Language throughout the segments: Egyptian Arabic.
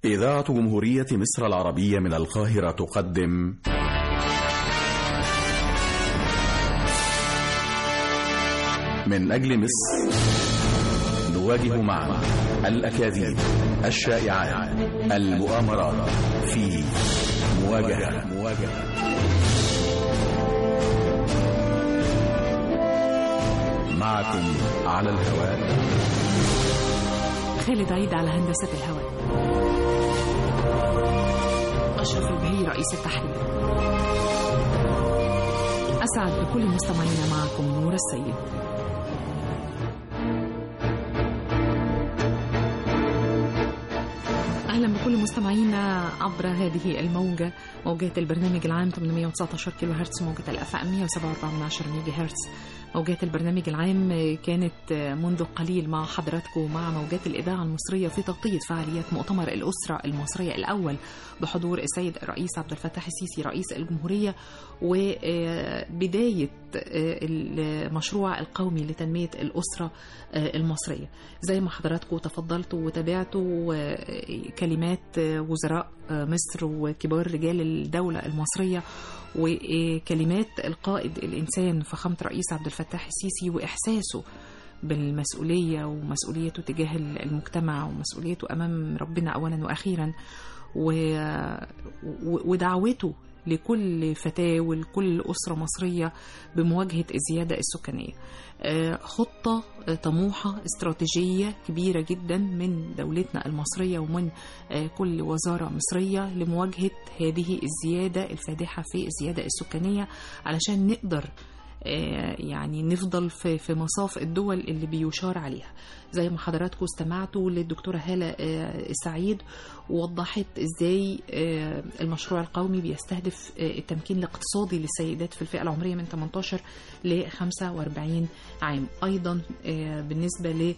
إذاعة جمهورية مصر العربية من القاهرة تقدم من أجل مصر نواجه معا الأكاذيب الشائعات المؤامرات في مواجهة مواجهة معكم على الهواء خالد عيد على هندسة الهواء أشرف البهي رئيس التحرير أسعد بكل مستمعينا معكم نور السيد أهلا بكل مستمعينا عبر هذه الموجة موجات البرنامج العام 819 كيلو هرتز موجة الأف أم 107.4 ميجا هرتز موجات البرنامج العام كانت منذ قليل مع حضراتكم مع موجات الإذاعة المصرية في تغطية فعاليات مؤتمر الأسرة المصرية الأول بحضور السيد الرئيس عبد الفتاح السيسي رئيس الجمهورية وبداية المشروع القومي لتنمية الأسرة المصرية زي ما حضراتكم تفضلتوا وتابعتوا كلمات وزراء مصر وكبار رجال الدولة المصرية وكلمات القائد الإنسان فخامة الرئيس عبد الفتاح السيسي وإحساسه بالمسؤولية ومسؤوليته تجاه المجتمع ومسؤوليته أمام ربنا أولا وأخيرا ودعوته لكل فتاة ولكل أسرة مصرية بمواجهة الزيادة السكانية خطة طموحة استراتيجية كبيرة جدا من دولتنا المصرية ومن كل وزارة مصرية لمواجهة هذه الزيادة الفادحة في الزيادة السكانية علشان نقدر يعني نفضل في في مصاف الدول اللي بيشار عليها زي ما حضراتكم استمعتوا للدكتورة هالة سعيد ووضحت ازاي المشروع القومي بيستهدف التمكين الاقتصادي للسيدات في الفئة العمرية من 18 ل 45 عام ايضا بالنسبة ل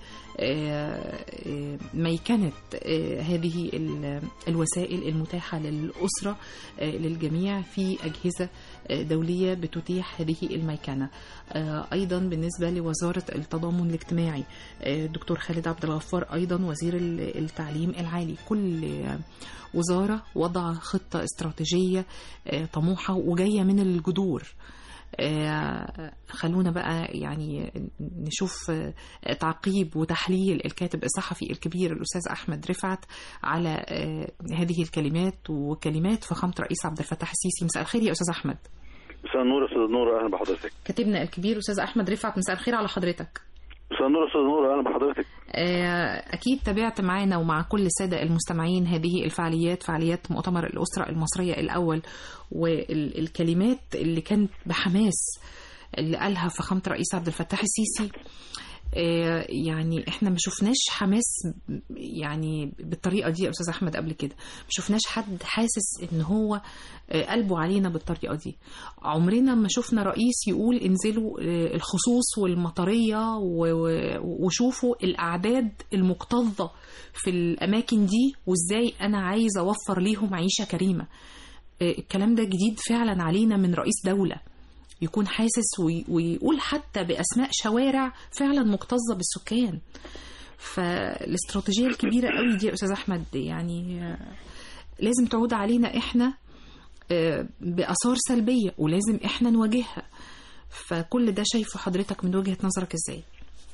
ميكنة هذه الوسائل المتاحة للأسرة للجميع في أجهزة دولية بتتيح هذه الميكنة أيضا بالنسبة لوزارة التضامن الاجتماعي الدكتور خالد عبد الغفار أيضا وزير التعليم العالي كل وزارة وضع خطة استراتيجية طموحة وجاية من الجذور خلونا بقى يعني نشوف تعقيب وتحليل الكاتب الصحفي الكبير الأستاذ أحمد رفعت على هذه الكلمات وكلمات فخامة الرئيس عبد الفتاح السيسي مساء الخير يا أستاذ أحمد مساء النور أستاذ نور أهلا بحضرتك كاتبنا الكبير أستاذ أحمد رفعت مساء الخير على حضرتك مساء النور أستاذ نور أهلا بحضرتك أكيد تابعت معانا ومع كل السادة المستمعين هذه الفعاليات فعاليات مؤتمر الأسرة المصرية الأول والكلمات اللي كانت بحماس اللي قالها فخامة الرئيس عبد الفتاح السيسي يعني احنا ما شفناش حماس يعني بالطريقه دي يا استاذ احمد قبل كده ما شفناش حد حاسس ان هو قلبه علينا بالطريقه دي عمرنا ما شفنا رئيس يقول انزلوا الخصوص والمطريه وشوفوا الاعداد المكتظه في الاماكن دي وازاي انا عايزه اوفر ليهم عيشه كريمه الكلام ده جديد فعلا علينا من رئيس دوله يكون حاسس ويقول حتى بأسماء شوارع فعلا مكتظة بالسكان فالاستراتيجية الكبيرة قوي دي يا أستاذ أحمد يعني لازم تعود علينا إحنا بأثار سلبية ولازم إحنا نواجهها فكل ده شايفه حضرتك من وجهة نظرك إزاي؟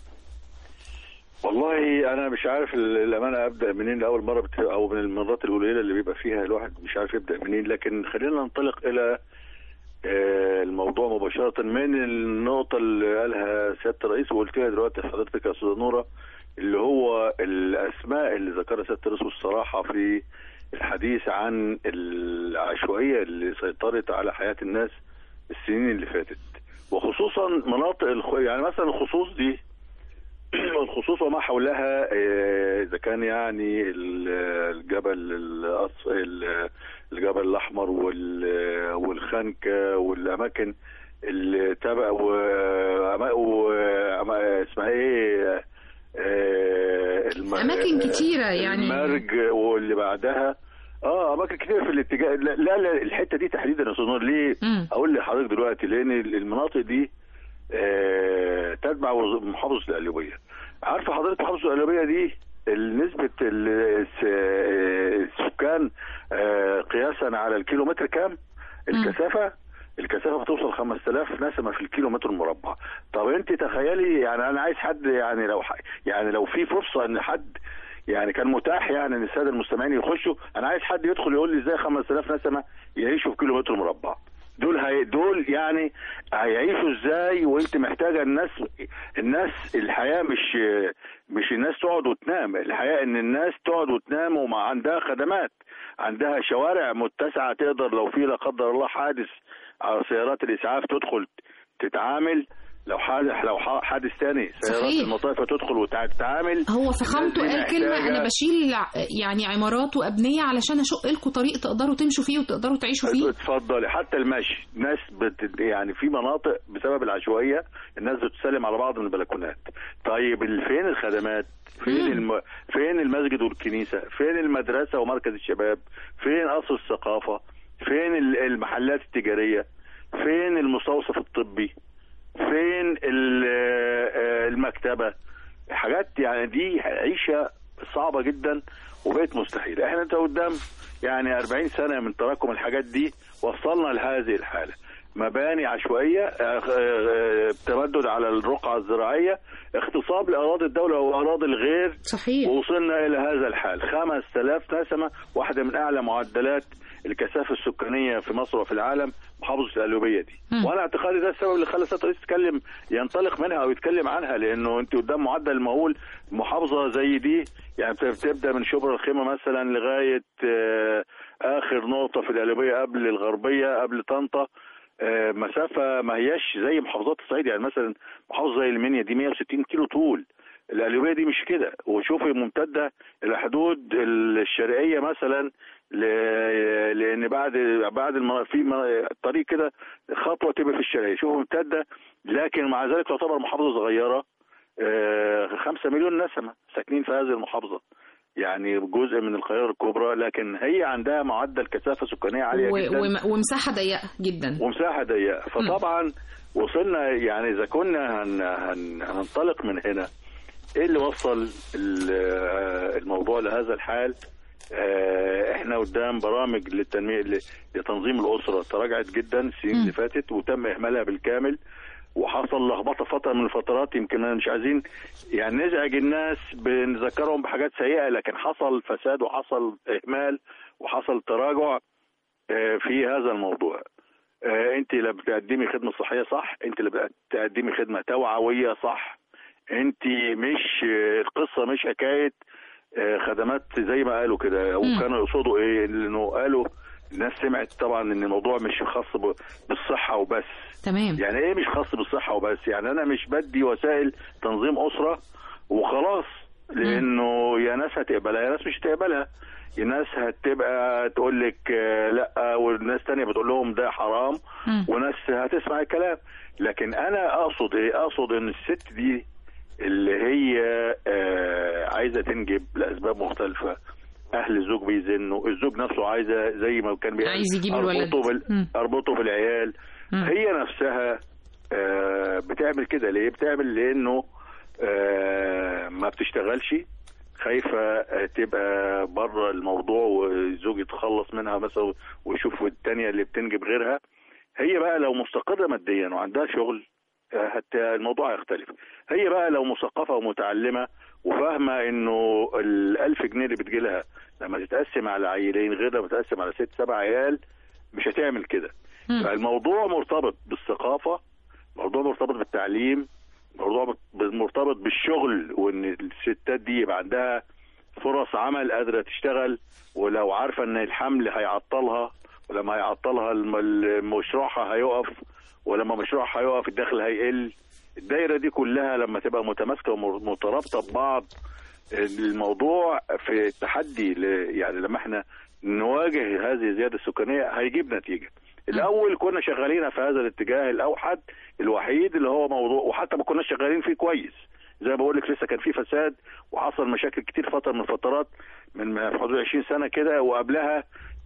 والله انا مش عارف الامانه ابدا منين لاول مره بت... او من المرات القليله اللي بيبقى فيها الواحد مش عارف يبدا منين لكن خلينا ننطلق الى الموضوع مباشرة من النقطة اللي قالها سيادة الرئيس وقلتها دلوقتي حضرتك يا أستاذة نورة اللي هو الأسماء اللي ذكرها سيادة الرئيس والصراحة في الحديث عن العشوائية اللي سيطرت على حياة الناس السنين اللي فاتت وخصوصا مناطق الخ... يعني مثلا الخصوص دي الخصوص وما حولها اذا كان يعني الجبل الأص... الجبل الاحمر والخنكه والاماكن اللي تبع و... و... اسمها ايه الم... اماكن كتيره يعني المرج واللي بعدها اه اماكن كتير في الاتجاه لا لا الحته دي تحديدا يا استاذ ليه؟ م. اقول لحضرتك دلوقتي لان المناطق دي آه تتبع محافظه القليوبيه عارفه حضرتك محافظه القليوبيه دي نسبه كان آه، قياسا على الكيلومتر كام الكثافه الكثافه بتوصل 5000 نسمه في الكيلومتر المربع طب انت تخيلي يعني انا عايز حد يعني لو ح... يعني لو في فرصه ان حد يعني كان متاح يعني ان الساده المستمعين يخشوا انا عايز حد يدخل يقول لي ازاي 5000 نسمه يعيشوا في كيلومتر مربع دول هي دول يعني هيعيشوا ازاي وانت محتاجه الناس الناس الحياه مش مش الناس تقعد وتنام الحياه ان الناس تقعد وتنام وما عندها خدمات عندها شوارع متسعه تقدر لو في لا قدر الله حادث على سيارات الاسعاف تدخل تتعامل لو حادث لو ح- حادث تاني سيارات صحيح. المطافه تدخل وتتعامل هو فخامته الناس دي قال كلمة محتاجة- أنا بشيل ع- يعني عمارات وأبنية علشان أشق لكم طريق تقدروا تمشوا فيه وتقدروا تعيشوا فيه اتفضلي حتى المشي ناس بت... يعني في مناطق بسبب العشوائيه الناس بتسلم على بعض من البلكونات طيب ال- فين الخدمات فين مم. الم... فين المسجد والكنيسه فين المدرسه ومركز الشباب فين قصر الثقافه فين ال- المحلات التجاريه فين المستوصف الطبي فين ال- آه، المكتبه حاجات يعني دي عيشه صعبه جدا وبقت مستحيله احنا انت قدام يعني 40 سنه من تراكم الحاجات دي وصلنا لهذه الحاله مباني عشوائيه آه، آه، تمدد على الرقعه الزراعيه اغتصاب لاراضي الدوله واراضي الغير صحيح ووصلنا الى هذا الحال 5000 نسمه واحده من اعلى معدلات الكثافه السكانيه في مصر وفي العالم محافظه القليوبيه دي مم. وانا اعتقادي ده السبب اللي خلى السيد الرئيس يتكلم ينطلق منها او يتكلم عنها لانه انت قدام معدل مهول محافظه زي دي يعني بت- بتبدا من شبرا الخيمه مثلا لغايه آه، اخر نقطه في القليوبيه قبل الغربيه قبل طنطا آه، مسافه ما هياش زي محافظات الصعيد يعني مثلا محافظه زي المنيا دي 160 كيلو طول القليوبيه دي مش كده وشوفي ممتده الى حدود الشرقيه مثلا ل- لان بعد بعد الم- في م- طريق كده خطوه تبقى في الشرقيه شوفوا ممتده لكن مع ذلك تعتبر محافظه صغيره آه، خمسة مليون نسمه ساكنين في هذه المحافظه يعني جزء من القاهره الكبرى لكن هي عندها معدل كثافه سكانيه عاليه و- جدا وم- ومساحة ضيقة جدا ومساحه ضيقه فطبعا وصلنا يعني اذا كنا هن هن هننطلق من هنا ايه اللي وصل ال- آه، الموضوع لهذا الحال آه، احنا قدام برامج للتنميه ل- لتنظيم الاسره تراجعت جدا السنين مم. اللي فاتت وتم اهمالها بالكامل وحصل لخبطه فتره من الفترات يمكن أنا مش عايزين يعني نزعج الناس بنذكرهم بحاجات سيئه لكن حصل فساد وحصل اهمال وحصل تراجع آه، في هذا الموضوع آه، انت اللي بتقدمي خدمه صحيه صح انت اللي بتقدمي خدمه توعويه صح انت مش آه، القصه مش حكايه آه، خدمات زي ما قالوا كده مم. وكانوا يقصدوا ايه انه قالوا الناس سمعت طبعا ان الموضوع مش خاص ب- بالصحه وبس تمام يعني ايه مش خاص بالصحه وبس يعني انا مش بدي وسائل تنظيم اسره وخلاص لانه يا ناس هتقبلها يا ناس مش هتقبلها يا ناس هتبقى تقول لك آه، لا والناس تانية بتقول لهم ده حرام مم. وناس هتسمع الكلام لكن انا اقصد ايه اقصد ان الست دي اللي هي آه، عايزه تنجب لاسباب مختلفه اهل الزوج بيزنوا الزوج نفسه عايزه زي ما كان بيقول عايز يجيب الولد. اربطه بال... مم. اربطه بالعيال مم. هي نفسها آه، بتعمل كده ليه بتعمل لانه آه، ما بتشتغلش خايفة آه، تبقى بره الموضوع والزوج يتخلص منها مثلا ويشوف التانية اللي بتنجب غيرها هي بقى لو مستقرة ماديا وعندها شغل آه، حتى الموضوع هيختلف هي بقى لو مثقفة ومتعلمة وفاهمة انه الألف جنيه اللي بتجيلها لما تتقسم على عيلين غير لما تتقسم على ست سبع عيال مش هتعمل كده مم. فالموضوع مرتبط بالثقافة موضوع مرتبط بالتعليم موضوع بت- مرتبط بالشغل وان الستات دي يبقى عندها فرص عمل قادرة تشتغل ولو عارفة ان الحمل هيعطلها ولما هيعطلها الم- الم- مشروعها هيقف ولما مشروعها هيقف الدخل هيقل الدايرة دي كلها لما تبقى متماسكة ومترابطة ببعض الموضوع في التحدي ل- يعني لما احنا نواجه هذه الزيادة السكانية هيجيب نتيجة الاول كنا شغالين في هذا الاتجاه الاوحد الوحيد اللي هو موضوع وحتى ما كناش شغالين فيه كويس زي ما بقول لك لسه كان في فساد وحصل مشاكل كتير فتره من الفترات من في حدود 20 سنه كده وقبلها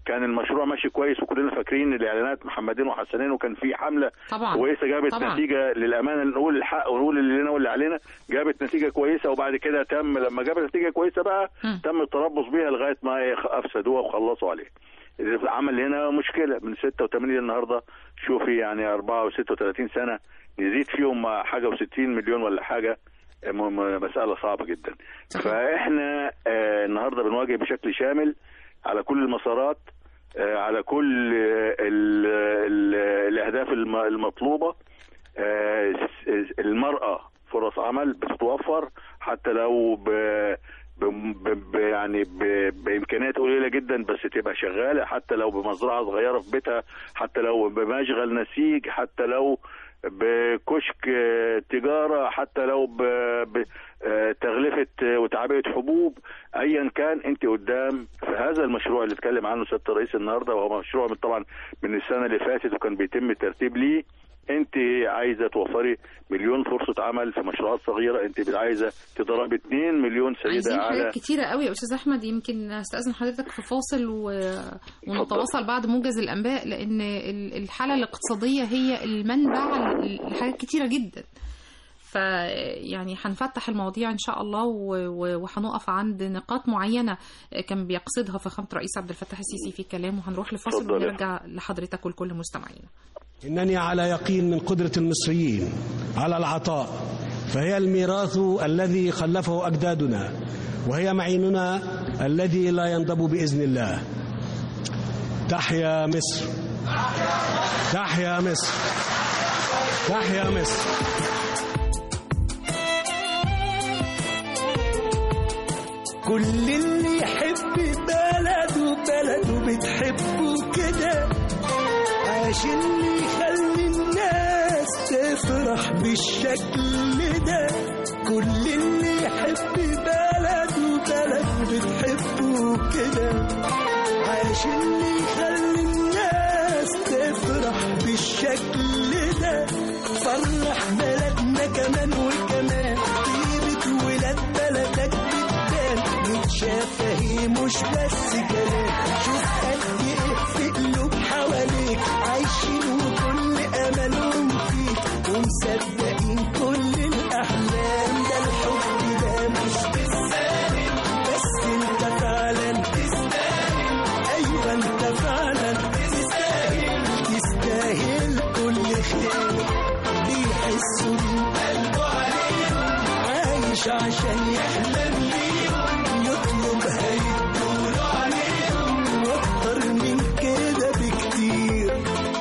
كان المشروع ماشي كويس وكلنا فاكرين الاعلانات محمدين وحسنين وكان في حمله طبعا كويسه جابت طبعا. نتيجه للامانه نقول الحق ونقول اللي لنا واللي علينا جابت نتيجه كويسه وبعد كده تم لما جابت نتيجه كويسه بقى مم. تم التربص بيها لغايه ما إيه افسدوها وخلصوا عليها عمل هنا مشكله من 86 النهارده شوفي يعني 4 و36 سنه نزيد فيهم حاجه و60 مليون ولا حاجه م- م- مساله صعبه جدا صحيح. فاحنا آه، النهارده بنواجه بشكل شامل على كل المسارات آه، على كل آه، ال- ال- الاهداف الم- المطلوبه آه، س- المراه فرص عمل بتتوفر حتى لو ب ب ب- ب يعني ب بامكانيات قليله جدا بس تبقى شغاله حتى لو بمزرعه صغيره في بيتها حتى لو بمشغل نسيج حتى لو بكشك آه، تجاره حتى لو بتغلفه وتعبئه حبوب ايا كان انت قدام في هذا المشروع اللي اتكلم عنه سياده الرئيس النهارده وهو مشروع من طبعا من السنه اللي فاتت وكان بيتم الترتيب ليه انت عايزه توفري مليون فرصه عمل في مشروعات صغيره انت عايزه تضربي 2 مليون سيده عايزين على حاجات كتيرة قوي يا أستاذ أحمد يمكن أستأذن حضرتك في فاصل و... ونتواصل بعد موجز الأنباء لأن ال- الحالة الاقتصادية هي المنبع ل- لحاجات كتيرة جدا فيعني هنفتح المواضيع إن شاء الله و- و- وهنقف عند نقاط معينة كان بيقصدها فخامة الرئيس عبد الفتاح السيسي في كلامه وهنروح لفاصل اتفضل يا ونرجع لحضرتك ولكل مستمعينا إنني على يقين من قدرة المصريين على العطاء فهي الميراث الذي خلفه أجدادنا وهي معيننا الذي لا ينضب بإذن الله تحيا مصر تحيا مصر تحيا مصر كل اللي يحب بلده بلده بتحبه كده عشان يخلي الناس تفرح بالشكل ده كل اللي يحب بلده بلده بتحبه كده عشان يخلي الناس تفرح بالشكل ده فرح بلدنا كمان وكمان طيبة ولاد بلدك بتبان متشافة هي مش بس كلام شوف قد ايه في قلوب حواليك عايشين وكل املهم فيك ومصدقين كل الاحلام ده الحب ده مش بالسالم بس انت فعلا تستاهل ايوه انت فعلا تستاهل تستاهل كل خير بيحسوا بقلبه عليهم عايش عشان يحلم بيهم يطلب هيدور عليهم واكتر من كده بكتير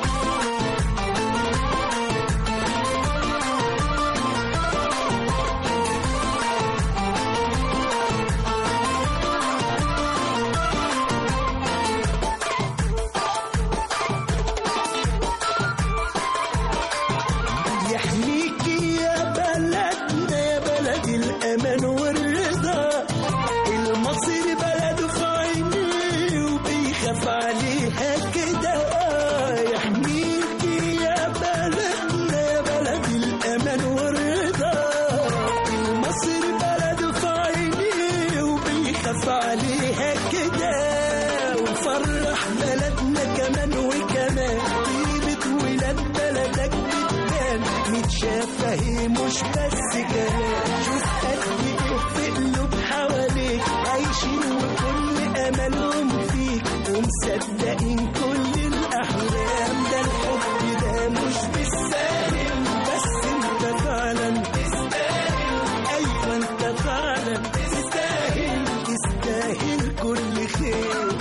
يحميكي يا بلدنا يا بلد الأمان والرضا المصري بلده في عينيه وبيخاف عليها كده يحميكي يا بلدنا يا بلد الأمان والرضا المصري بلده في عينيه وبيخاف عليها كده وفرح بلدنا كمان وكمان طيبة ولاد بلدك بتبان متشافة هي مش بس كلام شوف قد ايه في قلوب حواليك عايشين وكل املهم فيك ومصدقين كل الاحلام ده الحب ده مش بالساهل بس انت فعلا تستاهل ايوه انت فعلا تستاهل تستاهل كل خير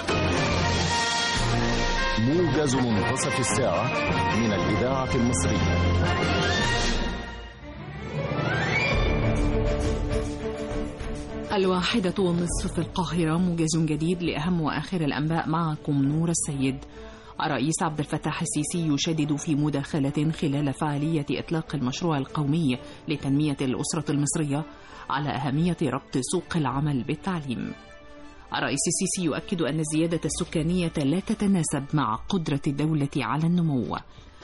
موجز منتصف الساعة من الإذاعة المصرية الواحدة والنصف في القاهرة موجز جديد لأهم وآخر الأنباء معكم نور السيد الرئيس عبد الفتاح السيسي يشدد في مداخلة خلال فعالية إطلاق المشروع القومي لتنمية الأسرة المصرية على أهمية ربط سوق العمل بالتعليم الرئيس السيسي يؤكد أن الزيادة السكانية لا تتناسب مع قدرة الدولة على النمو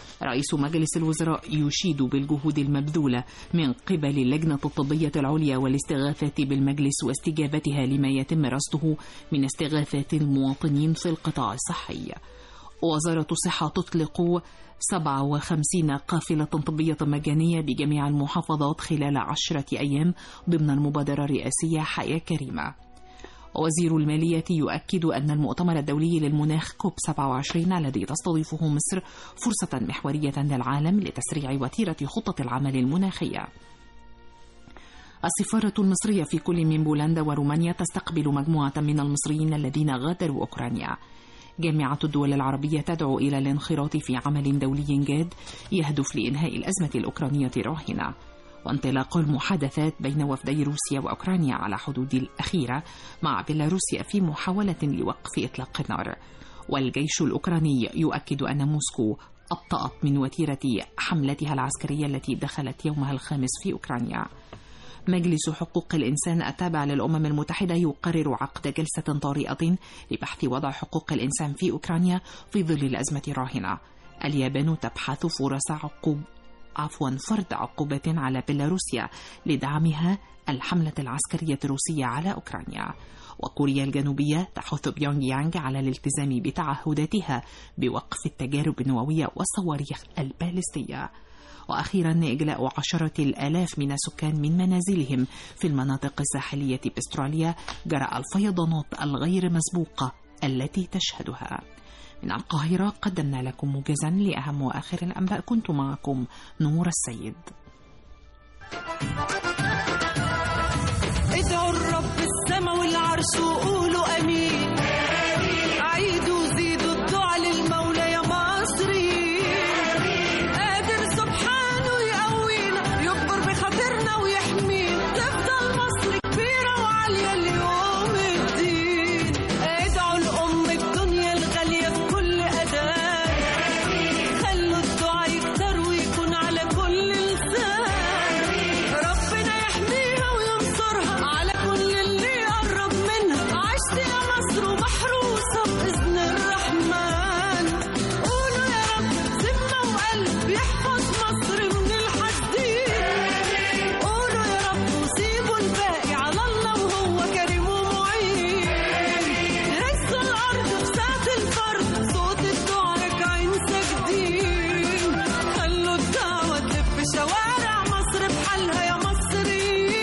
رئيس مجلس الوزراء يشيد بالجهود المبذولة من قبل اللجنة الطبية العليا والاستغاثات بالمجلس واستجابتها لما يتم رصده من استغاثات المواطنين في القطاع الصحي وزارة الصحة تطلق 57 قافلة طبية مجانية بجميع المحافظات خلال عشرة أيام ضمن المبادرة الرئاسية حياة كريمة وزير المالية يؤكد أن المؤتمر الدولي للمناخ كوب 27 الذي تستضيفه مصر فرصة محورية للعالم لتسريع وتيرة خطة العمل المناخية السفارة المصرية في كل من بولندا ورومانيا تستقبل مجموعة من المصريين الذين غادروا أوكرانيا جامعة الدول العربية تدعو إلى الانخراط في عمل دولي جاد يهدف لإنهاء الأزمة الأوكرانية الراهنة وانطلاق المحادثات بين وفدي روسيا وأوكرانيا على حدود الأخيرة مع بيلاروسيا في محاولة لوقف إطلاق النار والجيش الأوكراني يؤكد أن موسكو أبطأت من وتيرة حملتها العسكرية التي دخلت يومها الخامس في أوكرانيا مجلس حقوق الإنسان التابع للأمم المتحدة يقرر عقد جلسة طارئة لبحث وضع حقوق الإنسان في أوكرانيا في ظل الأزمة الراهنة اليابان تبحث فرص عقوب عفوا فرض عقوبات على بيلاروسيا لدعمها الحملة العسكرية الروسية على أوكرانيا وكوريا الجنوبية تحث بيونغ يانغ على الالتزام بتعهداتها بوقف التجارب النووية والصواريخ البالستية وأخيرا إجلاء عشرة الآلاف من السكان من منازلهم في المناطق الساحلية بأستراليا جراء الفيضانات الغير مسبوقة التي تشهدها من القاهرة قدمنا لكم موجزا لأهم وآخر الأنباء كنت معكم نور السيد ادعوا الرب السما والعرش وقولوا امين عيدوا زيدوا الدعاء للمولى يا مصري قادر سبحانه يقوينا يكبر بخاطرنا ويحمينا تفضل مصر كبيرة وعالية ليوم الدين ادعوا الأم الدنيا الغالية في كل أذان خلوا الدعاء يكتر ويكون على كل لسان ربنا يحميها وينصرها على كل اللي يقرب منها عشت يا مصر ومحروسة بإذن الرحمن قولوا يا رب ذمة وقلب يحفظ مصر من الحاسدين قولوا يا رب وسيبوا الباقي على الله وهو كريم ومعين رزوا الأرض في ساعة الفرد صوت الدعاء راكعين ساجدين خلوا الدعوة تلف شوارع مصر بحالها يا مصريين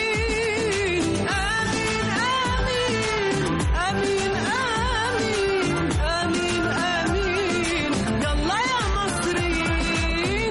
آمين آمين آمين آمين آمين آمين يلا يا مصريين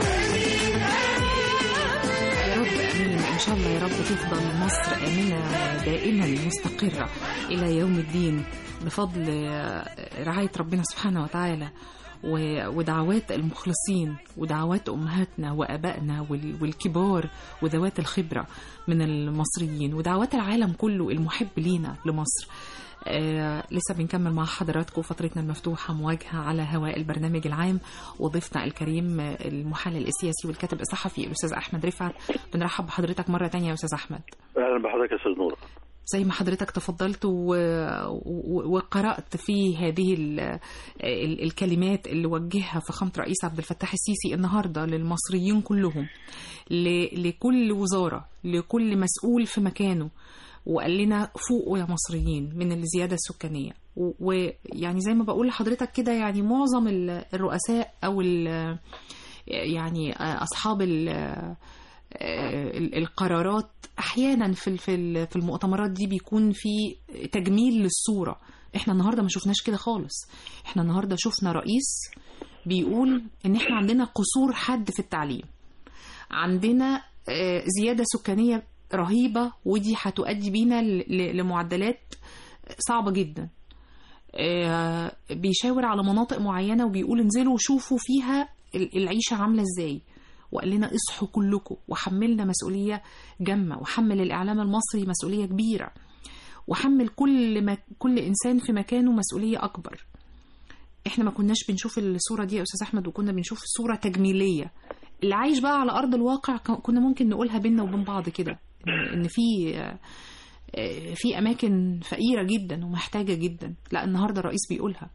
يا رب امين ان شاء الله يا رب تفضل مصر امنه دائما مستقره الى يوم الدين بفضل رعايه ربنا سبحانه وتعالى و- ودعوات المخلصين ودعوات امهاتنا وابائنا وال- والكبار وذوات الخبره من المصريين ودعوات العالم كله المحب لينا لمصر آه لسه بنكمل مع حضراتكم فترتنا المفتوحة مواجهة على هواء البرنامج العام وضيفنا الكريم آه، المحلل السياسي والكاتب الصحفي الأستاذ أحمد رفعت بنرحب بحضرتك مرة تانية يا أستاذ أحمد اهلا بحضرتك يا استاذ نور زي ما حضرتك تفضلت و... و... وقرأت في هذه ال... ال... الكلمات اللي وجهها فخامة رئيس عبد الفتاح السيسي النهاردة للمصريين كلهم ل... لكل وزارة لكل مسؤول في مكانه وقال لنا فوقوا يا مصريين من الزيادة السكانية و- ويعني زي ما بقول لحضرتك كده يعني معظم ال- الرؤساء أو ال- يعني أصحاب ال- ال- القرارات احيانا في ال- في ال- في المؤتمرات دي بيكون في تجميل للصوره احنا النهارده ما شفناش كده خالص احنا النهارده شفنا رئيس بيقول ان احنا عندنا قصور حد في التعليم عندنا آه، زياده سكانيه رهيبه ودي هتؤدي بينا ل- ل- لمعدلات صعبه جدا آه، بيشاور على مناطق معينه وبيقول انزلوا وشوفوا فيها ال- العيشه عامله ازاي وقال لنا اصحوا كلكم وحملنا مسؤوليه جامه وحمل الاعلام المصري مسؤوليه كبيره وحمل كل ما كل انسان في مكانه مسؤوليه اكبر احنا ما كناش بنشوف الصوره دي يا استاذ احمد وكنا بنشوف صوره تجميليه اللي عايش بقى على ارض الواقع ك- كنا ممكن نقولها بينا وبين بعض كده إن- ان في آه، في اماكن فقيره جدا ومحتاجه جدا لا النهارده الرئيس بيقولها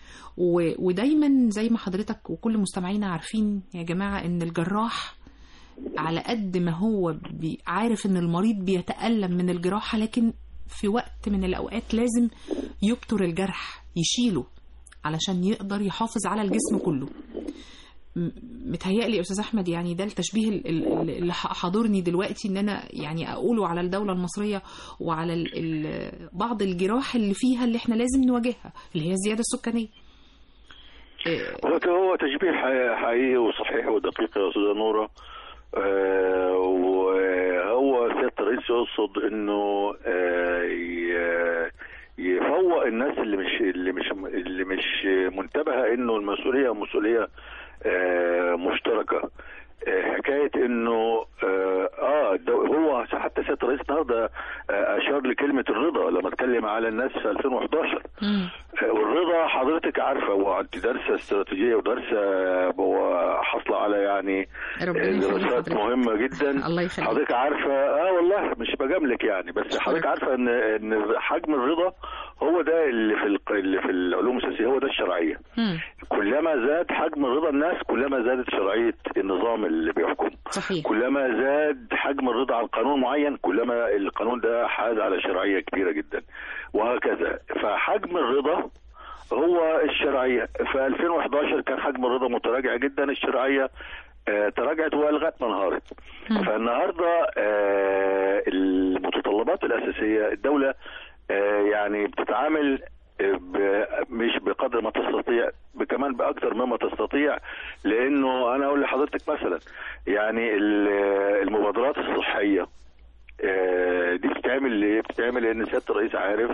و- ودايما زي ما حضرتك وكل مستمعينا عارفين يا جماعة ان الجراح على قد ما هو بي- عارف ان المريض بيتألم من الجراحة لكن في وقت من الأوقات لازم يبتر الجرح يشيله علشان يقدر يحافظ على الجسم كله م- متهيألي يا أستاذ أحمد يعني ده التشبيه ال- ال- اللي ح- حاضرني دلوقتي إن أنا يعني أقوله على الدولة المصرية وعلى ال ال بعض الجراح اللي فيها اللي إحنا لازم نواجهها اللي هي الزيادة السكانية إيه، هو هو تشبيه حقيقي- حقيقي وصحيح ودقيق يا استاذه نوره آه، وهو سياده الرئيس يقصد انه آه، ي- يفوق الناس اللي مش اللي مش اللي مش منتبهه انه المسؤوليه مسؤوليه آه، مشتركه آه، حكايه انه اه آه، الدو- هو حتى سياده الرئيس النهارده آه، اشار لكلمه الرضا لما اتكلم على الناس في 2011 مم. والرضا حضرتك عارفه وانت دارسه استراتيجيه ودارسه وحاصله على يعني ربنا يخلي دراسات حضرتك. مهمه جدا الله يخليك. حضرتك عارفه اه والله مش بجاملك يعني بس أشكرك. حضرتك عارفه ان ان حجم الرضا هو ده اللي في الق- اللي في العلوم السياسيه هو ده الشرعيه مم. كلما زاد حجم رضا الناس كلما زادت شرعيه النظام اللي بيحكم صحيح كلما زاد حجم الرضا عن قانون معين كلما القانون ده حاز على شرعيه كبيره جدا وهكذا فحجم الرضا هو الشرعيه في 2011 كان حجم الرضا متراجع جدا الشرعيه آه، تراجعت والغت ما انهارت مم. فالنهارده آه، المتطلبات الاساسيه الدوله آه، يعني بتتعامل آه، ب- مش بقدر ما تستطيع كمان باكثر مما تستطيع لانه انا اقول لحضرتك مثلا يعني ال- المبادرات الصحيه آه، دي بتتعمل ليه؟ بتتعمل لان سياده الرئيس عارف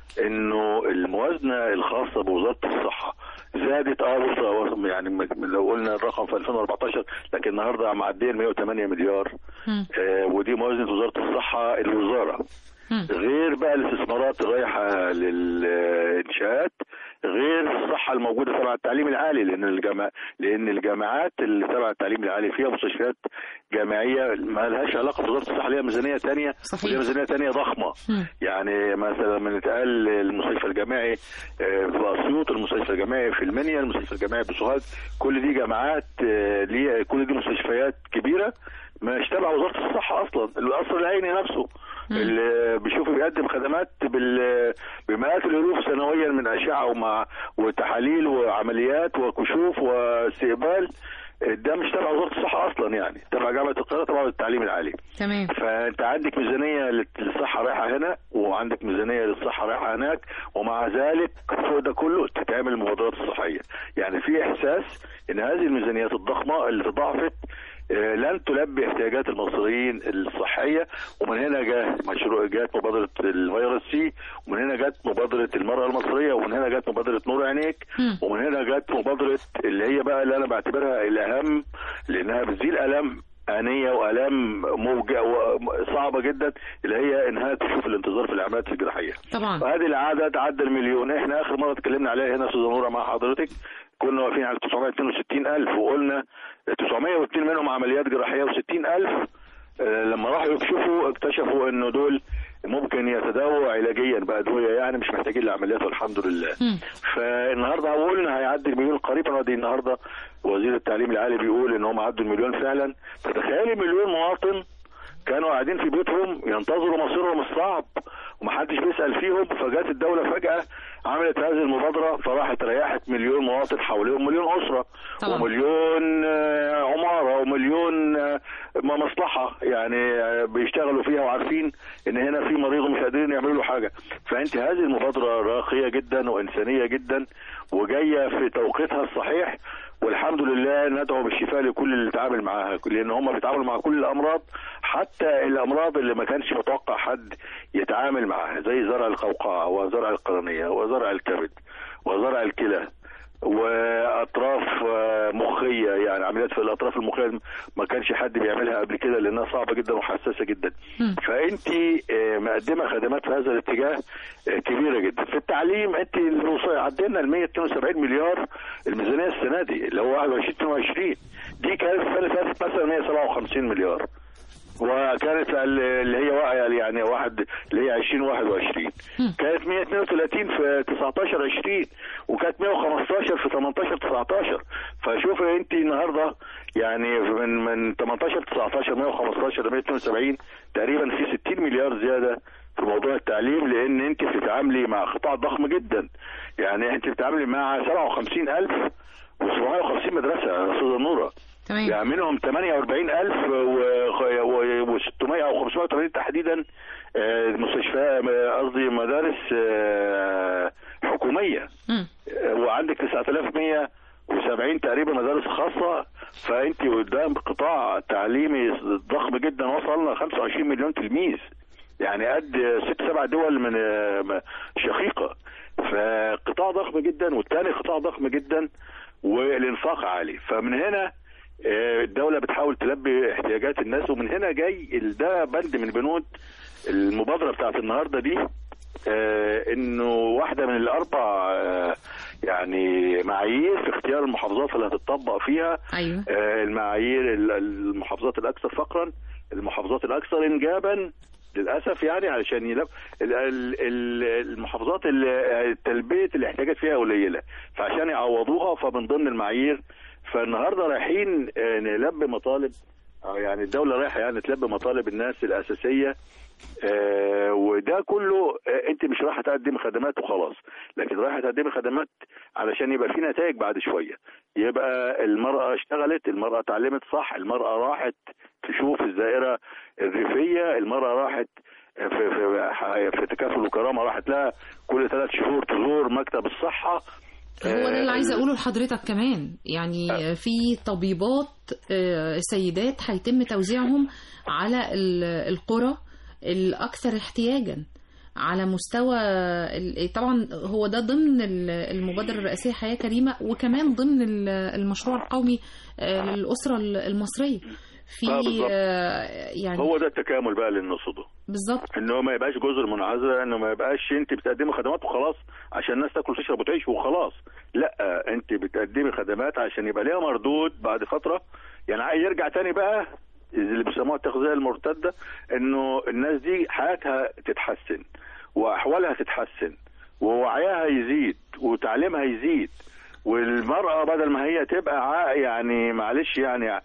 انه الموازنه الخاصه بوزاره الصحه زادت اه بص- يعني م- لو قلنا الرقم في 2014 لكن النهارده معديه ال 108 مليار مم. آه، ودي موازنه وزاره الصحه الوزاره مم. غير بقى الاستثمارات الرايحه للانشاءات غير الصحه الموجوده تبع التعليم العالي لان الجامع لان الجامعات اللي تبع التعليم العالي فيها مستشفيات جامعيه ما لهاش علاقه بوزاره الصحه ليها ميزانيه ثانيه صحيح. وليها ميزانيه ثانيه ضخمه مم. يعني مثلا من اتقال المستشفى الجامعي آه، في اسيوط المستشفى الجامعي في المنيا المستشفى الجامعي بسوهاج كل دي جامعات آه، ليه كل دي مستشفيات كبيره مش تبع وزاره الصحه اصلا القصر العيني نفسه اللي بيشوف بيقدم خدمات بال- بمئات الالوف سنويا من اشعه ومع وتحاليل وعمليات وكشوف واستقبال ده مش تبع وزاره الصحه اصلا يعني تبع جامعه القاهره تبع التعليم العالي تمام فانت عندك ميزانيه للصحه رايحه هنا وعندك ميزانيه للصحه رايحه هناك ومع ذلك فوق ده كله تتعمل المبادرات الصحيه يعني في احساس ان هذه الميزانيات الضخمه اللي تضاعفت آه، لن تلبي احتياجات المصريين الصحيه ومن هنا جاء مشروع جات مبادره الفيروس سي ومن هنا جت مبادره المراه المصريه ومن هنا جت مبادره نور عينيك مم. ومن هنا جت مبادره اللي هي بقى اللي انا بعتبرها الاهم لانها بتزيل الام آنية وآلام موجة صعبة جدا اللي هي إنها تشوف الانتظار في العمليات الجراحية. طبعا وهذه العادة تعدى المليون، إحنا آخر مرة اتكلمنا عليها هنا أستاذة نورة مع حضرتك كنا واقفين على 962 ألف وقلنا 902 منهم عمليات جراحية و60 ألف آه، لما راحوا يكشفوا اكتشفوا إنه دول ممكن يتداووا علاجيا بأدوية يعني مش محتاجين لعمليات والحمد لله. مم. فالنهارده قلنا هيعدي المليون قريبا ودي النهارده وزير التعليم العالي بيقول ان هم عدوا المليون فعلا فتخيلي مليون مواطن كانوا قاعدين في بيوتهم ينتظروا مصيرهم الصعب ومحدش بيسال فيهم فجت الدوله فجاه عملت هذه المبادره فراحت ريحت مليون مواطن حواليهم مليون اسره طبعا. ومليون آه، عماره ومليون آه، مصلحه يعني آه، بيشتغلوا فيها وعارفين ان هنا في مريض ومش قادرين يعملوا له حاجه فانت هذه المبادره راقيه جدا وانسانيه جدا وجايه في توقيتها الصحيح والحمد لله ندعو بالشفاء لكل اللي تعامل معاها لان هم بيتعاملوا مع كل الامراض حتى الامراض اللي ما كانش متوقع حد يتعامل معاها زي زرع القوقعه وزرع القرنيه وزرع الكبد وزرع الكلى واطراف آه، مخيه يعني عمليات في الاطراف المخيه ما كانش حد بيعملها قبل كده لانها صعبه جدا وحساسه جدا مم. فانت آه، مقدمه خدمات في هذا الاتجاه آه، كبيره جدا في التعليم انت الوصول- عدينا ال 172 مليار الميزانيه السنه دي اللي هو 21 22 دي كانت السنه اللي فاتت مثلا 157 مليار وكانت ال- اللي هي وا- يعني واحد اللي هي 2021 كانت 132 في 19 20 وكانت 115 في 18 19 فشوف انت النهارده يعني من من 18 19 115 ل 172 تقريبا في 60 مليار زياده في موضوع التعليم لان انت بتتعاملي مع قطاع ضخم جدا يعني انت بتتعاملي مع 57000 و750 مدرسه يا استاذه نوره تمام يعني منهم 48000 و600 او 580 تحديدا آه، مستشفى قصدي مدارس آه، حكوميه مم. آه، وعندك 9170 تقريبا مدارس خاصه فانت قدام قطاع تعليمي ضخم جدا وصلنا 25 مليون تلميذ يعني قد ست سبع دول من آه، شقيقه فقطاع ضخم جدا والتاني قطاع ضخم جدا والانفاق عالي فمن هنا آه، الدولة بتحاول تلبي احتياجات الناس ومن هنا جاي ال- ده بند من بنود المبادرة بتاعت النهاردة دي آه، انه واحدة من الاربع آه، يعني معايير في اختيار المحافظات اللي هتطبق فيها ايوه آه، المعايير ال- المحافظات الاكثر فقرا المحافظات الاكثر انجابا للاسف يعني علشان يلب ال- ال- ال- المحافظات اللي تلبيه الاحتياجات فيها قليله فعشان يعوضوها فمن ضمن المعايير فالنهارده رايحين آه، نلبي مطالب أو يعني الدوله رايحه يعني تلبي مطالب الناس الاساسيه آه، وده كله آه، انت مش رايحه تقدم خدمات وخلاص لكن رايحه تقدم خدمات علشان يبقى في نتائج بعد شويه يبقى المراه اشتغلت المراه اتعلمت صح المراه راحت تشوف الدائره الريفيه المراه راحت في في في تكافل وكرامه راحت لها كل ثلاث شهور تزور مكتب الصحه هو ده اللي آه، عايزه اقوله لحضرتك كمان يعني في طبيبات آه، سيدات هيتم توزيعهم على ال- القرى الاكثر احتياجا على مستوى ال- طبعا هو ده ضمن ال- المبادره الرئاسيه حياه كريمه وكمان ضمن ال- المشروع القومي آه، للاسره المصريه في آه، بالظبط. آه، يعني هو ده التكامل بقى اللي نقصده بالظبط ان هو ما يبقاش جزر منعزله انه ما يبقاش انت بتقدمي خدمات وخلاص عشان الناس تاكل وتشرب وتعيش وخلاص لا انت بتقدمي خدمات عشان يبقى ليها مردود بعد فتره يعني عايز يرجع تاني بقى اللي بيسموها التغذيه المرتده انه الناس دي حياتها تتحسن واحوالها تتحسن ووعيها يزيد وتعليمها يزيد والمرأة بدل ما هي تبقى ع- يعني معلش يعني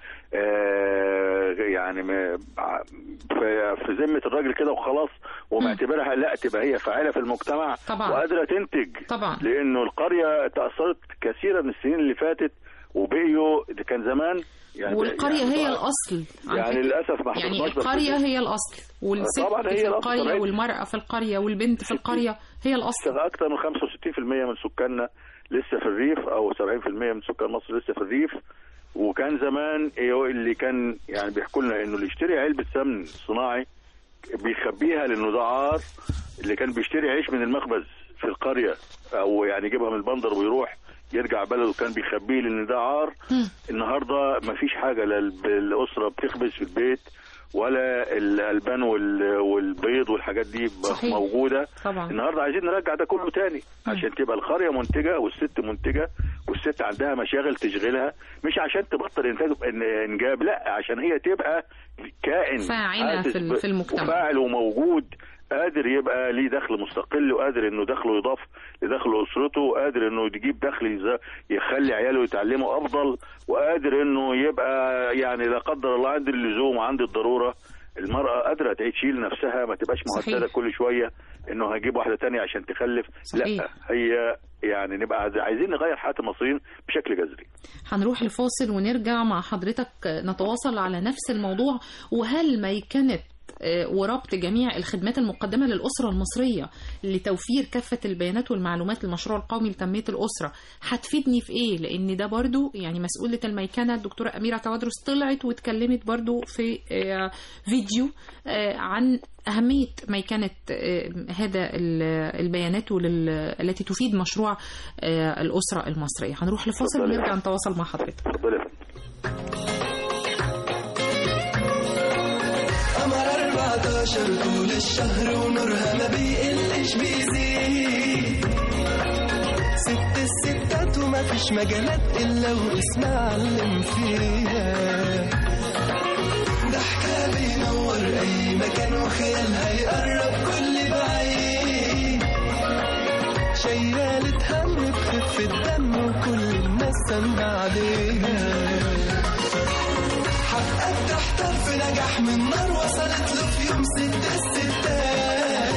آه يعني م- ع- في في ذمة الراجل كده وخلاص ومعتبرها لا تبقى هي فاعلة في المجتمع طبعا. وقادرة تنتج طبعا لأنه القرية تأثرت كثيرا من السنين اللي فاتت وبقيوا ده كان زمان يعني والقريه يعني هي طبعاً- الاصل على يعني فكرة. للأسف ما يعني حصلناش بس القرية دي. هي الأصل والست طبعاً هي في الأصل القرية طبعاً. والمرأة في القرية والبنت في القرية هي الأصل اكثر من 65% من سكاننا لسه في الريف او 70% من سكان مصر لسه في الريف وكان زمان إيه اللي كان يعني بيحكوا لنا انه اللي يشتري علبه سمن صناعي بيخبيها لانه ده عار اللي كان بيشتري عيش من المخبز في القريه او يعني يجيبها من البندر ويروح يرجع بلده كان بيخبيه لان ده عار النهارده ما فيش حاجه لا الب- الاسره بتخبز في البيت ولا الالبان وال- والبيض والحاجات دي صحيح. موجوده طبعا النهارده عايزين نرجع ده كله تاني عشان تبقى القريه منتجه والست منتجه والست عندها مشاغل تشغلها مش عشان تبطل انتاج إن- انجاب لا عشان هي تبقى كائن فاعلة حاسس في ال- ب- في المجتمع. وفاعل وموجود قادر يبقى ليه دخل مستقل وقادر انه دخله يضاف لدخل اسرته وقادر انه يجيب دخل يز- يخلي عياله يتعلموا افضل وقادر انه يبقى يعني لا قدر الله عند اللزوم وعند الضروره المرأة قادرة تعيش تشيل نفسها ما تبقاش مهددة صحيح. كل شوية انه هجيب واحدة تانية عشان تخلف صحيح. لا هي يعني نبقى عايز- عايزين نغير حياة المصريين بشكل جذري هنروح لفاصل ونرجع مع حضرتك نتواصل على نفس الموضوع وهل ميكنة آه، وربط جميع الخدمات المقدمة للأسرة المصرية لتوفير كافة البيانات والمعلومات للمشروع القومي لتنمية الأسرة هتفيدني في إيه؟ لأن ده برضو يعني مسؤولة الميكنة الدكتورة أميرة توادرس طلعت واتكلمت برضو في آه، فيديو آه، عن أهمية ميكنة آه، هذا ال- البيانات ولل- التي تفيد مشروع آه، الأسرة المصرية هنروح لفاصل اتفضلي. ونرجع نتواصل مع حضرتك اتفضل يا فندم. قمر 14 طول الشهر ونورها ما بيقلش بيزيد ست الستات وما فيش مجالات الا واسمها علم فيها ضحكة بين تنور أي مكان وخيالها يقرب كل بعيد شيالة هم بخف الدم وكل الناس سند عليها حقك تحتار في نجاح من نار وصلت له في يوم ست الستات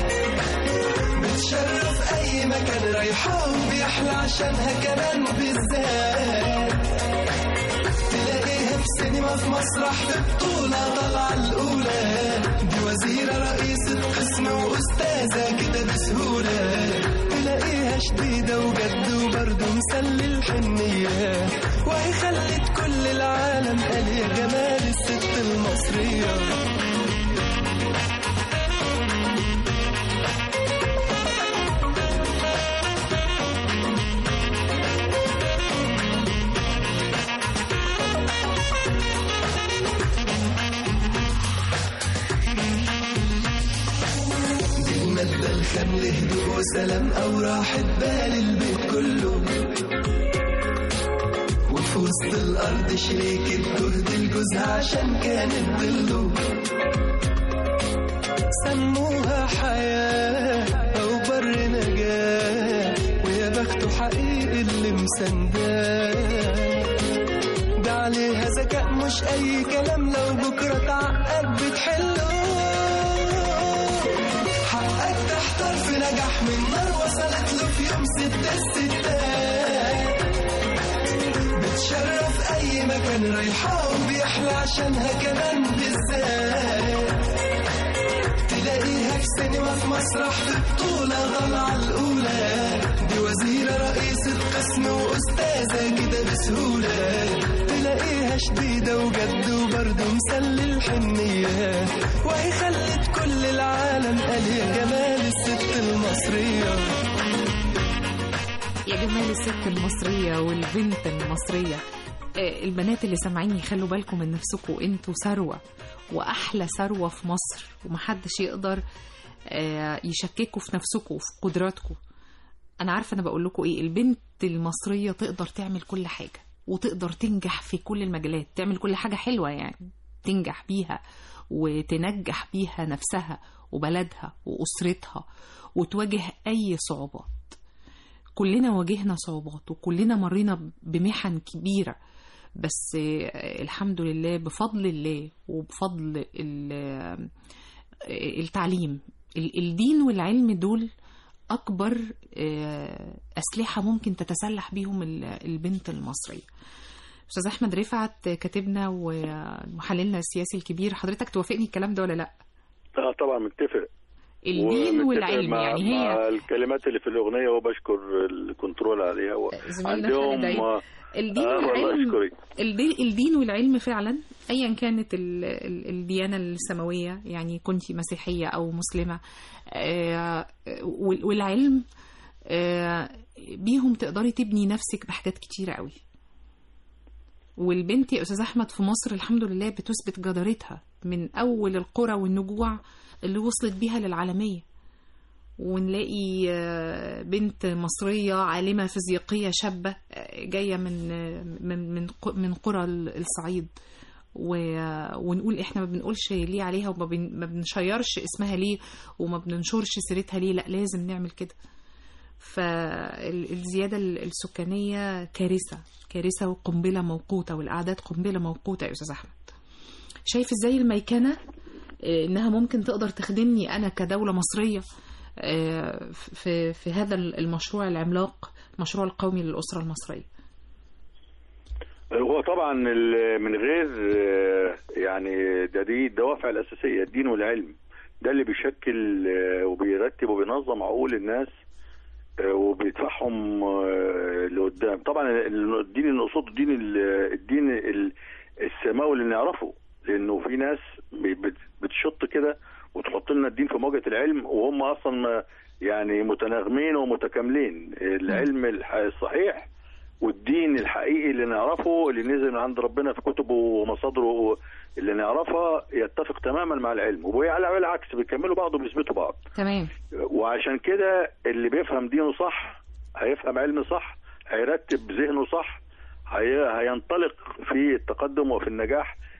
بتشرف أي مكان رايحة وبيحلى عشانها كمان بالذات تلاقيها في سينما في مسرح في بطولة طالعة الأولى دي وزيرة رئيسة قسم وأستاذة كده بسهولة تلاقيها شديدة وجد وبرضه مسلي الحنية وهي خلت كل العالم قال يا جمال الست المصرية دي المادة الخام لهدوء وسلام أو راحة بال البيت كله وفي وسط الأرض شريكة جهد لجوزها عشان كانت ضله سموها حياة أو بر نجاة ويا بخته حقيقي اللي مسنداه ده عليها ذكاء مش أي كلام لو بكرة تعقد بتحله حقك تحتار في نجاح من نار وصلت له في يوم ست الستات بتشرف أي مكان رايحة وبيحلى عشانها كمان بالذات تلاقيها في سينما في مسرح في بطولة طالعة الأولى دي وزيرة رئيسة قسم وأستاذة كده بسهولة تلاقيها شديدة وجد وبرضه مسلي الحنية وهي خلت كل العالم قال يا جمال الست المصرية يا جمال الست المصرية والبنت المصرية آه، البنات اللي سامعيني خلوا بالكم من نفسكم انتوا ثروة وأحلى ثروة في مصر ومحدش يقدر آه، يشككوا في نفسكم وفي قدراتكم أنا عارفة أنا بقول لكم إيه البنت المصرية تقدر تعمل كل حاجة وتقدر تنجح في كل المجالات تعمل كل حاجة حلوة يعني تنجح بيها وتنجح بيها نفسها وبلدها وأسرتها وتواجه أي صعوبات كلنا واجهنا صعوبات وكلنا مرينا بمحن كبيرة بس آه، الحمد لله بفضل الله وبفضل ال- آه، التعليم ال- الدين والعلم دول أكبر آه، أسلحة ممكن تتسلح بيهم ال- البنت المصرية أستاذ أحمد رفعت كاتبنا ومحللنا السياسي الكبير حضرتك توافقني الكلام ده ولا لأ؟ اه طبعا متفق الدين ومتفق والعلم مع يعني مع هي الكلمات اللي في الاغنيه وبشكر الكنترول عليها زميلنا خالد عندهم عيد. آه الدين آه، والله والعلم اشكرك الدين, الدين والعلم فعلا ايا كانت ال- ال- الديانه السماويه يعني كنت مسيحيه او مسلمه آه، وال- والعلم آه، بيهم تقدري تبني نفسك بحاجات كتيره قوي والبنت يا استاذ احمد في مصر الحمد لله بتثبت جدارتها من اول القرى والنجوع اللي وصلت بيها للعالميه ونلاقي آه، بنت مصرية عالمة فيزيائية شابة آه، جاية من آه، من من ق- من قرى ال- الصعيد و- ونقول احنا ما بنقولش ليه عليها وما بن- ما بنشيرش اسمها ليه وما بننشرش سيرتها ليه لا لازم نعمل كده فالزيادة السكانية كارثة كارثة وقنبلة موقوتة والأعداد قنبلة موقوتة يا أستاذ أحمد شايف ازاي الميكنة آه، انها ممكن تقدر تخدمني انا كدولة مصرية آه، في في هذا المشروع العملاق المشروع القومي للأسرة المصرية هو طبعا ال- من غير آه، يعني ده دي الدوافع الاساسيه الدين والعلم ده اللي بيشكل آه، وبيرتب وبينظم عقول الناس آه، وبيدفعهم آه، لقدام طبعا ال- الدين اللي نقصده الدين ال- الدين ال- السماوي اللي نعرفه لانه في ناس بت- بتشط كده وتحط لنا الدين في موجة العلم وهم اصلا ما- يعني متناغمين ومتكاملين العلم الح- الصحيح والدين الحقيقي اللي نعرفه اللي نزل من عند ربنا في كتبه ومصادره اللي نعرفها يتفق تماما مع العلم وعلى العكس بيكملوا بعض وبيثبتوا بعض تمام وعشان كده اللي بيفهم دينه صح هيفهم علم صح هيرتب ذهنه صح هي... هينطلق في التقدم وفي النجاح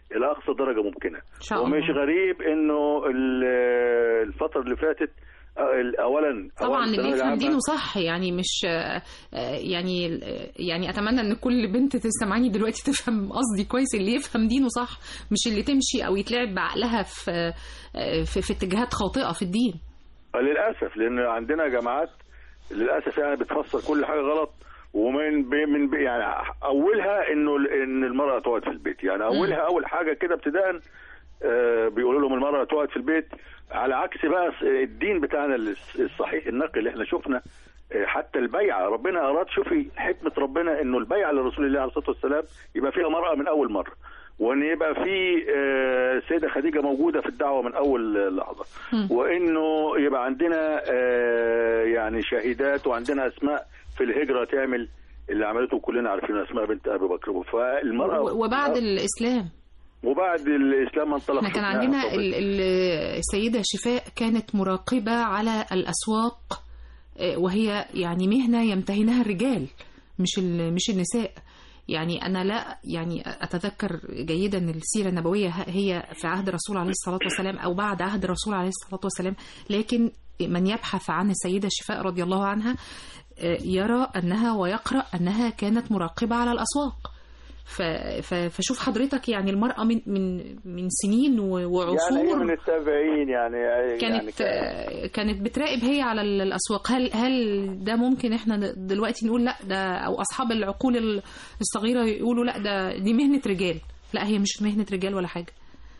الى اقصى درجه ممكنه إن شاء الله. ومش غريب انه ال- الفتره اللي فاتت آه، اولا طبعا أولاً اللي الثانوية يفهم العامة- دينه صح يعني مش آه، آه، يعني يعني اتمنى ان كل بنت تسمعني دلوقتي تفهم قصدي كويس اللي يفهم دينه صح مش اللي تمشي او يتلعب بعقلها في آه، في, في اتجاهات خاطئه في الدين للاسف لان عندنا جامعات للاسف يعني بتفسر كل حاجه غلط ومن بي من بي يعني اولها انه ال- ان المراه تقعد في البيت يعني اولها اول حاجه كده ابتداء آه، بيقولوا لهم المراه تقعد في البيت على عكس بقى الس- الدين بتاعنا الس- الصحيح النقي اللي احنا شفنا آه، حتى البيعه ربنا اراد شوفي حكمه ربنا انه البيعه لرسول الله عليه الصلاه والسلام يبقى فيها مراه من اول مره وان يبقى في آه، السيده خديجه موجوده في الدعوه من اول لحظه وانه يبقى عندنا آه، يعني شهيدات وعندنا اسماء في الهجره تعمل اللي عملته كلنا عارفين اسماء بنت ابي بكر فالمراه و- وبعد الاسلام وبعد الاسلام انطلق احنا كان شفناها عندنا طبعاً. ال- ال- السيدة شفاء كانت مراقبة على الأسواق آه، وهي يعني مهنة يمتهنها الرجال مش ال- مش النساء يعني أنا لا يعني أتذكر جيدا السيرة النبوية ه- هي في عهد الرسول عليه الصلاة والسلام أو بعد عهد الرسول عليه الصلاة والسلام لكن من يبحث عن السيدة شفاء رضي الله عنها آه، يرى أنها ويقرأ أنها كانت مراقبة على الأسواق ف- ف- فشوف حضرتك يعني المرأة من من من سنين و- يعني هي وعصور من التابعين يعني يعني كانت كان- آه، كانت بتراقب هي على ال- الأسواق هل هل ده ممكن احنا ن- دلوقتي نقول لا ده أو أصحاب العقول ال- الصغيرة يقولوا لا ده دي مهنة رجال لا هي مش مهنة رجال ولا حاجة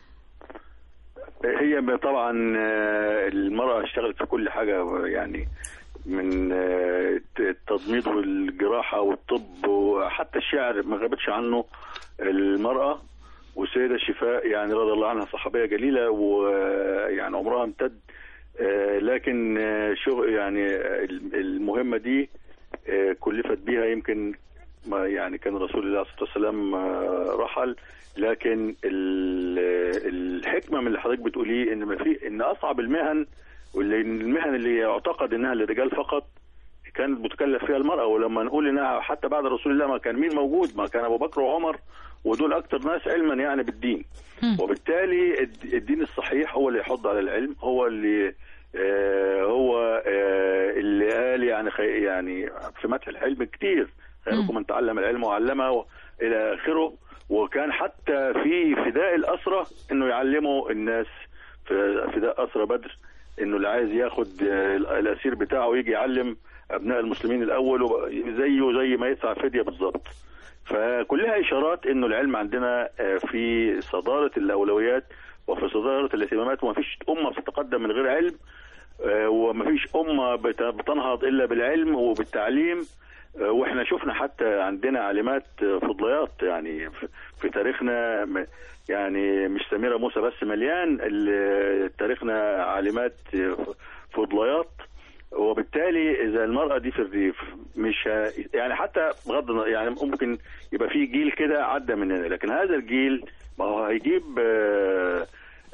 هي طبعا آه، المرأة اشتغلت في كل حاجة يعني من آه، التضميد والجراحة والطب وحتى الشعر ما غابتش عنه المرأة والسيدة شفاء يعني رضي الله عنها صحابية جليلة ويعني عمرها امتد آه، لكن آه، شغل يعني آه، المهمة دي آه، كلفت بيها يمكن ما يعني كان رسول الله صلى الله عليه وسلم آه، رحل لكن ال- الحكمه من اللي حضرتك بتقوليه ان ما في ان اصعب المهن واللي المهن اللي يعتقد انها للرجال فقط كانت بتكلف فيها المراه ولما نقول انها حتى بعد رسول الله ما كان مين موجود ما كان ابو بكر وعمر ودول اكتر ناس علما يعني بالدين وبالتالي الد- الدين الصحيح هو اللي يحض على العلم هو اللي آه، هو آه، اللي قال يعني خي يعني في مدح العلم كتير خيركم من تعلم العلم وعلمه الى اخره وكان حتى في فداء الاسرى انه يعلموا الناس في فداء اسرى بدر انه اللي عايز ياخد آه، الاسير بتاعه يجي يعلم ابناء المسلمين الاول وب- زيه زي ما يدفع فديه بالظبط فكلها اشارات انه العلم عندنا آه، في صداره الاولويات وفي صداره الاهتمامات وما فيش امه بتتقدم من غير علم آه، وما فيش امه بت- بتنهض الا بالعلم وبالتعليم آه، واحنا شفنا حتى عندنا علامات آه، فضليات يعني في- في تاريخنا م- يعني مش سميره موسى بس مليان ال- تاريخنا علامات آه، فضليات وبالتالي اذا المراه دي في الريف مش ه... يعني حتى بغض النظر يعني ممكن يبقى في جيل كده عدى مننا لكن هذا الجيل ما هو هيجيب آه،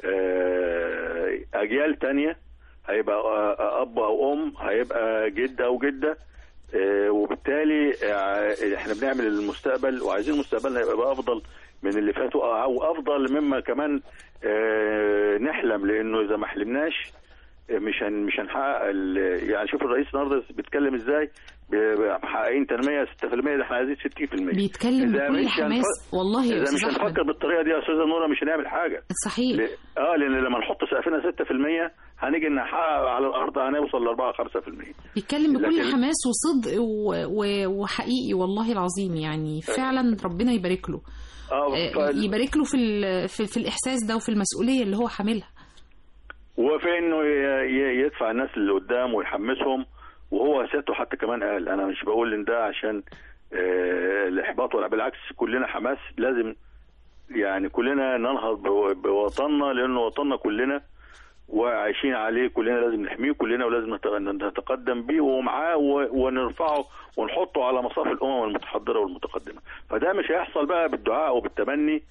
آه، اجيال تانية هيبقى آه، اب او ام هيبقى جد او جده آه، وبالتالي آه، احنا بنعمل المستقبل وعايزين مستقبلنا يبقى افضل من اللي فاتوا او افضل مما كمان آه، نحلم لانه اذا ما حلمناش مش هن مش هنحقق ال- يعني شوف الرئيس النهارده بيتكلم ازاي ب- ب- محققين تنميه 6% ده احنا عايزين 60% بيتكلم إذا بكل مش حماس هنف- والله يا اذا أستاذ مش أحمد هنفكر بالطريقه دي يا استاذه نوره مش هنعمل حاجه صحيح ل- اه لان لما نحط سقفنا 6% هنيجي نحقق على الارض هنوصل ل 4 5% بيتكلم بكل لكن- حماس وصدق و... و... وحقيقي والله العظيم يعني فعلا ربنا يبارك له اه آه، ف- يبارك له في ال... في, في الاحساس ده وفي المسؤوليه اللي هو حاملها وفي انه ي- ي- يدفع الناس اللي قدام ويحمسهم وهو سيادته حتى كمان قال انا مش بقول ان ده عشان آه، الاحباط ولا بالعكس كلنا حماس لازم يعني كلنا ننهض بو- بوطننا لانه وطننا كلنا وعايشين عليه كلنا لازم نحميه كلنا ولازم نت- نتقدم بيه ومعاه و- ونرفعه ونحطه على مصاف الامم المتحضره والمتقدمه فده مش هيحصل بقى بالدعاء وبالتمني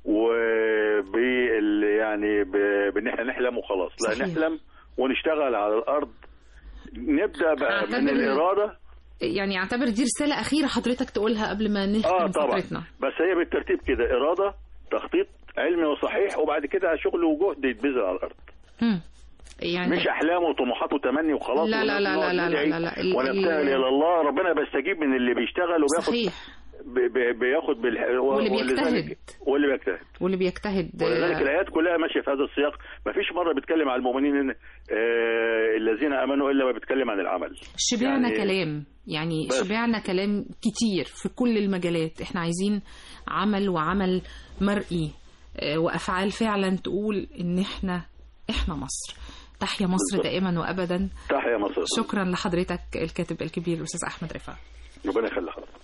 وبال يعني ب- بان احنا نحلم وخلاص لا صحيح. نحلم ونشتغل على الارض نبدا بقى من أعتبر- الاراده يعني اعتبر دي رساله اخيره حضرتك تقولها قبل ما نختم اه طبعا فقرتنا بس هي بالترتيب كده اراده تخطيط علمي وصحيح وبعد كده شغل وجهد يتبذل على الارض مم. يعني مش احلام وطموحات وتمني وخلاص لا، لا، لا، لا، لا، لا، لا، لا. ال- ونبتهل ال- الى الله ربنا بيستجيب من اللي بيشتغل وبياخد صحيح بي- بي- بياخد بالح... واللي ولذلك- بيجتهد. واللي بيجتهد واللي بيجتهد ولذلك آه، الايات كلها ماشيه في هذا السياق ما فيش مره بيتكلم عن المؤمنين إن آه الذين امنوا الا ما بيتكلم عن العمل شبعنا يعني- كلام يعني بس. شبعنا كلام كتير في كل المجالات احنا عايزين عمل وعمل مرئي آه، وافعال فعلا تقول ان احنا احنا مصر تحيا مصر بالظبط. دائما وابدا تحيا مصر شكرا لحضرتك الكاتب الكبير الاستاذ احمد رفعت ربنا يخلي حضرتك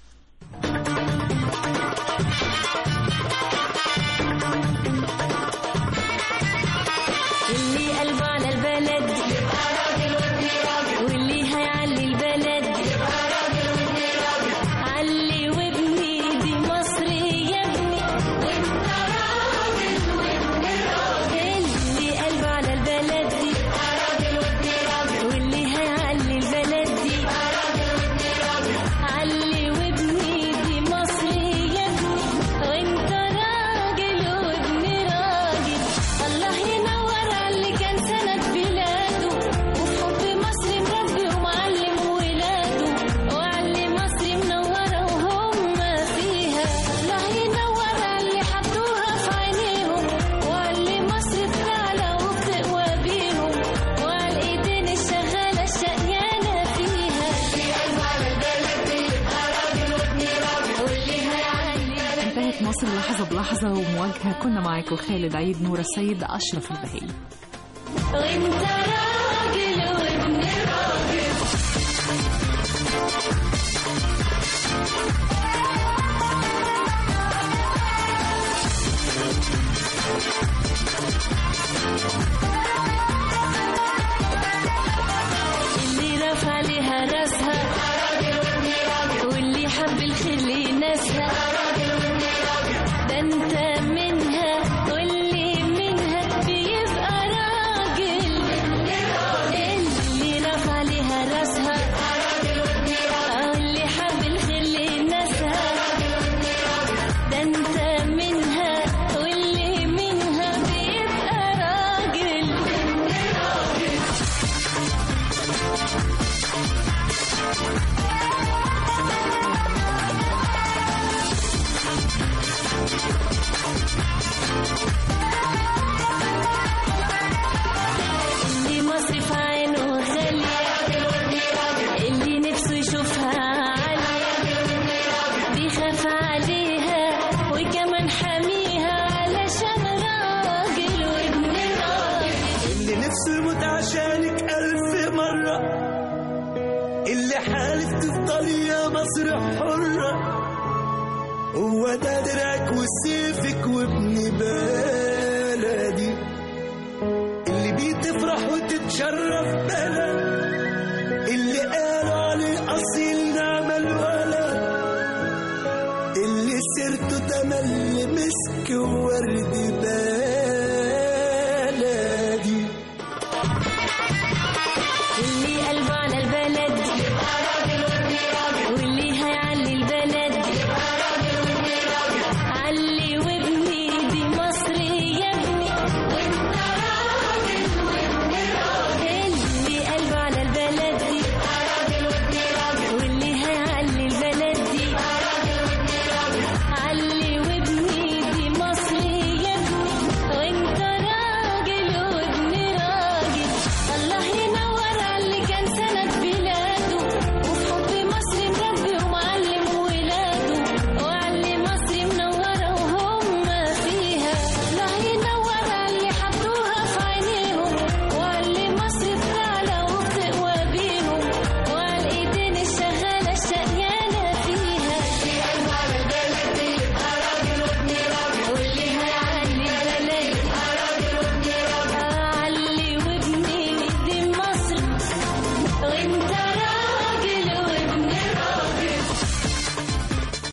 اللي قلبه على البلد يبقى راجل وابن راجل واللي هيعلي البلد يبقى راجل وابن راجل علي وابني دي مصر يا ابني وانت راجل وابن راجل اللي قلبه على البلد يبقى راجل وابن راجل واللي هيعلي البلد يبقى راجل وابن راجل علي وابني دي مصر يا ابني وانت راجل وابن راجل الله ينور على اللي كان سند بلاده وفي حب مصر مربي ومعلم ولاده وعلي مصر منورة وهم فيها الله ينور على اللي حطوها في عينيهم وعلي مصر بتعلى وبتقوى بيهم وعلى الايدين الشغالة الشقيانة فيها اللي قلبه على البلد يبقى راجل وابن راجل واللي هيعلي انتهت مصر لحظة بلحظة ومواجهة كنا معاكم خالد عيد نور السيد أشرف البهي وانت راجل وابن راجل اللي رفع لها راسها واللي حب الخير لناسها ده انت منها واللي منها بيبقى راجل اللي رفع لها راسها واللي حب الخير لناسها ده انت منها واللي منها بيبقى راجل اللي مصر في عينه غالية اللي نفسه يشوفها عالية بيخاف عليها وكمان حاميها علشان راجل وابن راجل اللي نفسه يموت عشانك ألف مرة اللي حالف تفضل يا مصر حرة هو ده درعك وسيفك وابن بلدي اللي بيه تفرح وتتشرف بلد اللي قالوا عليه أصيل نعم الولد اللي سيرته تملي مسك وورد بلد